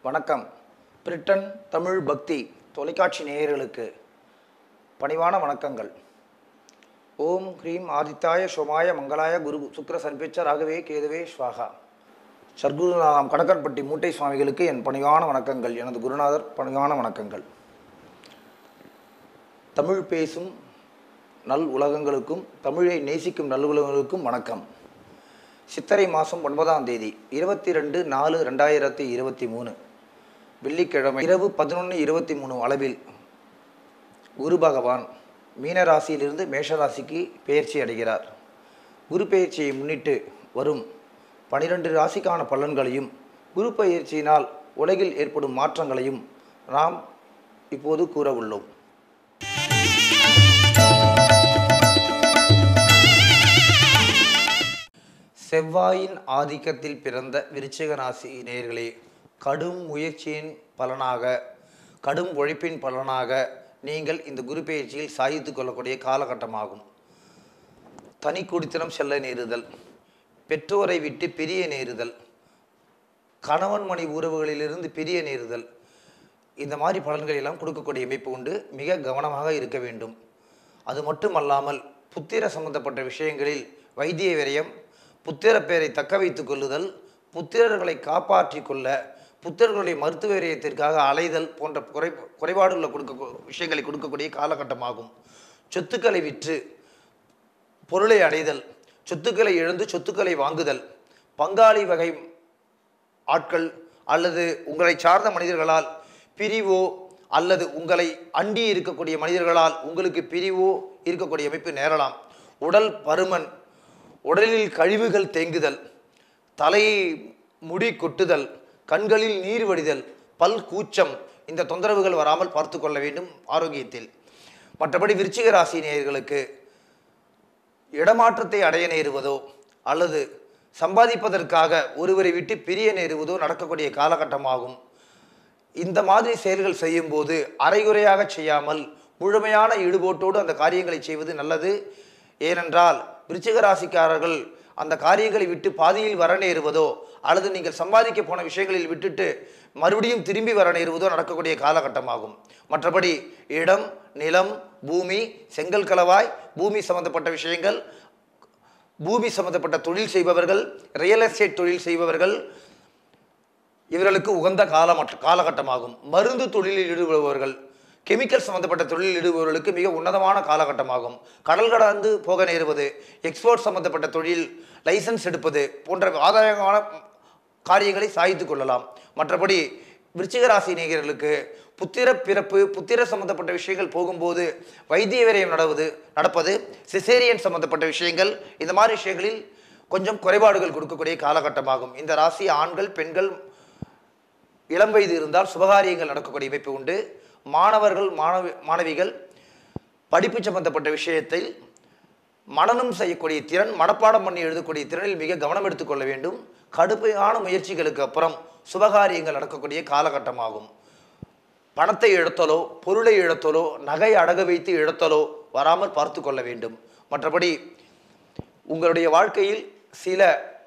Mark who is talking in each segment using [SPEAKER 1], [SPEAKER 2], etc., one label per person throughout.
[SPEAKER 1] வணக்கம் பிரிட்டன் தமிழ் பக்தி தொலைக்காட்சி நேயர்களுக்கு பணிவான வணக்கங்கள் ஓம் ஹ்ரீம் ஆதித்தாய சோமாய மங்களாய குரு சுக்கிர சன்பிச்ச ராகவே கேதுவே ஸ்வாகா சர்க்குருநாதம் கணக்கன்பட்டி மூட்டை சுவாமிகளுக்கு என் பணிவான வணக்கங்கள் எனது குருநாதர் பணிவான வணக்கங்கள் தமிழ் பேசும் நல் உலகங்களுக்கும் தமிழை நேசிக்கும் நல் உலகங்களுக்கும் வணக்கம் சித்திரை மாதம் ஒன்பதாம் தேதி இருபத்தி ரெண்டு நாலு ரெண்டாயிரத்தி இருபத்தி மூணு வெள்ளிக்கிழமை இரவு பதினொன்று இருபத்தி மூணு அளவில் குரு பகவான் மீனராசியிலிருந்து மேஷராசிக்கு பெயர்ச்சி அடைகிறார் குரு பெயர்ச்சியை முன்னிட்டு வரும் பனிரெண்டு ராசிக்கான பலன்களையும் குரு பெயர்ச்சியினால் உலகில் ஏற்படும் மாற்றங்களையும் நாம் இப்போது கூற உள்ளோம் செவ்வாயின் ஆதிக்கத்தில் பிறந்த விருச்சிக ராசி நேயர்களே கடும் முயற்சியின் பலனாக கடும் உழைப்பின் பலனாக நீங்கள் இந்த குரு பயிற்சியில் சாதித்து கொள்ளக்கூடிய காலகட்டமாகும் தனி குடித்தனம் செல்ல நேருதல் பெற்றோரை விட்டு பிரிய நேருதல் கணவன் மணி உறவுகளிலிருந்து பிரிய நேருதல் இந்த மாதிரி பலன்களை எல்லாம் கொடுக்கக்கூடிய அமைப்பு உண்டு மிக கவனமாக இருக்க வேண்டும் அது மட்டுமல்லாமல் புத்திர சம்பந்தப்பட்ட விஷயங்களில் வைத்திய விரயம் புத்திர பெயரை தக்க வைத்துக் கொள்ளுதல் புத்திரர்களை காப்பாற்றி கொள்ள புத்திரர்களுடைய மருத்துவ விரயத்திற்காக அலைதல் போன்ற குறை குறைபாடுகளை கொடுக்க விஷயங்களை கொடுக்கக்கூடிய காலகட்டமாகும் சொத்துக்களை விற்று பொருளை அடைதல் சொத்துக்களை இழந்து சொத்துக்களை வாங்குதல் பங்காளி வகை ஆட்கள் அல்லது உங்களை சார்ந்த மனிதர்களால் பிரிவோ அல்லது உங்களை அண்டி இருக்கக்கூடிய மனிதர்களால் உங்களுக்கு பிரிவோ இருக்கக்கூடிய அமைப்பு நேரலாம் உடல் பருமன் உடலில் கழிவுகள் தேங்குதல் தலையை முடி கொட்டுதல் கண்களில் நீர் வடிதல் பல் கூச்சம் இந்த தொந்தரவுகள் வராமல் பார்த்து கொள்ள வேண்டும் ஆரோக்கியத்தில் மற்றபடி விருச்சிக ராசி நேயர்களுக்கு இடமாற்றத்தை அடைய நேருவதோ அல்லது சம்பாதிப்பதற்காக ஒருவரை விட்டு பிரிய நேருவதோ நடக்கக்கூடிய காலகட்டமாகும் இந்த மாதிரி செயல்கள் செய்யும்போது அரைகுறையாக செய்யாமல் முழுமையான ஈடுபாட்டோடு அந்த காரியங்களை செய்வது நல்லது ஏனென்றால் விருச்சிக ராசிக்காரர்கள் அந்த காரியங்களை விட்டு பாதியில் வர நேருவதோ அல்லது நீங்கள் சம்பாதிக்க போன விஷயங்களில் விட்டுட்டு மறுபடியும் திரும்பி வர நேருவதோ நடக்கக்கூடிய காலகட்டமாகும் மற்றபடி இடம் நிலம் பூமி செங்கல் கலவாய் பூமி சம்பந்தப்பட்ட விஷயங்கள் பூமி சம்பந்தப்பட்ட தொழில் செய்பவர்கள் ரியல் எஸ்டேட் தொழில் செய்பவர்கள் இவர்களுக்கு உகந்த காலம் காலகட்டமாகும் மருந்து தொழிலில் ஈடுபடுபவர்கள் கெமிக்கல் சம்பந்தப்பட்ட தொழிலில் ஈடுபவர்களுக்கு மிக உன்னதமான காலகட்டமாகும் கடல் கடந்து போக நேருவது எக்ஸ்போர்ட் சம்பந்தப்பட்ட தொழில் லைசன்ஸ் எடுப்பது போன்ற ஆதாயமான காரியங்களை சாதித்து கொள்ளலாம் மற்றபடி விருச்சிக ராசி நேயர்களுக்கு புத்திர பிறப்பு புத்திர சம்பந்தப்பட்ட விஷயங்கள் போகும்போது வைத்திய விரயம் நடவது நடப்பது சிசேரியன் சம்பந்தப்பட்ட விஷயங்கள் இந்த மாதிரி விஷயங்களில் கொஞ்சம் குறைபாடுகள் கொடுக்கக்கூடிய காலகட்டமாகும் இந்த ராசி ஆண்கள் பெண்கள் இளம் வயது இருந்தால் சுபகாரியங்கள் நடக்கக்கூடிய அமைப்பு உண்டு மாணவர்கள் மாணவி மாணவிகள் படிப்பு சம்பந்தப்பட்ட விஷயத்தில் மனனம் செய்யக்கூடிய திறன் மனப்பாடம் பண்ணி எழுதக்கூடிய திறனில் மிக கவனம் எடுத்துக்கொள்ள வேண்டும் கடுமையான முயற்சிகளுக்கு அப்புறம் சுபகாரியங்கள் நடக்கக்கூடிய காலகட்டமாகும் பணத்தை இழத்தலோ பொருளை இழத்தலோ நகை அடக வைத்து இழத்தலோ வராமல் பார்த்து கொள்ள வேண்டும் மற்றபடி உங்களுடைய வாழ்க்கையில் சில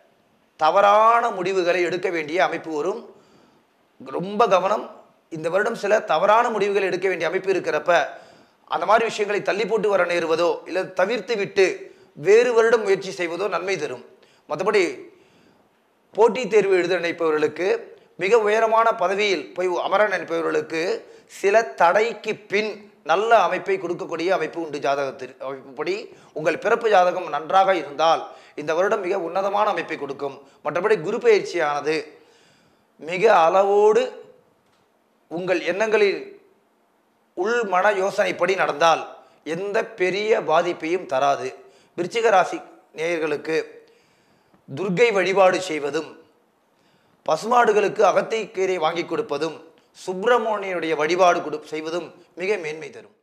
[SPEAKER 1] தவறான முடிவுகளை எடுக்க வேண்டிய அமைப்பு வரும் ரொம்ப கவனம் இந்த வருடம் சில தவறான முடிவுகள் எடுக்க வேண்டிய அமைப்பு இருக்கிறப்ப அந்த மாதிரி விஷயங்களை தள்ளி போட்டு வர நேருவதோ இல்லை தவிர்த்து விட்டு வேறு வருடம் முயற்சி செய்வதோ நன்மை தரும் மற்றபடி போட்டித் தேர்வு எழுத நினைப்பவர்களுக்கு மிக உயரமான பதவியில் போய் அமர நினைப்பவர்களுக்கு சில தடைக்கு பின் நல்ல அமைப்பை கொடுக்கக்கூடிய அமைப்பு உண்டு ஜாதகத்தில் அமைப்புப்படி உங்கள் பிறப்பு ஜாதகம் நன்றாக இருந்தால் இந்த வருடம் மிக உன்னதமான அமைப்பை கொடுக்கும் மற்றபடி குரு பயிற்சியானது மிக அளவோடு உங்கள் எண்ணங்களில் உள் மன யோசனைப்படி நடந்தால் எந்த பெரிய பாதிப்பையும் தராது விருச்சிக ராசி நேயர்களுக்கு துர்க்கை வழிபாடு செய்வதும் பசுமாடுகளுக்கு அகத்தை கீரை வாங்கி கொடுப்பதும் சுப்பிரமணியனுடைய வழிபாடு கொடு செய்வதும் மிக மேன்மை தரும்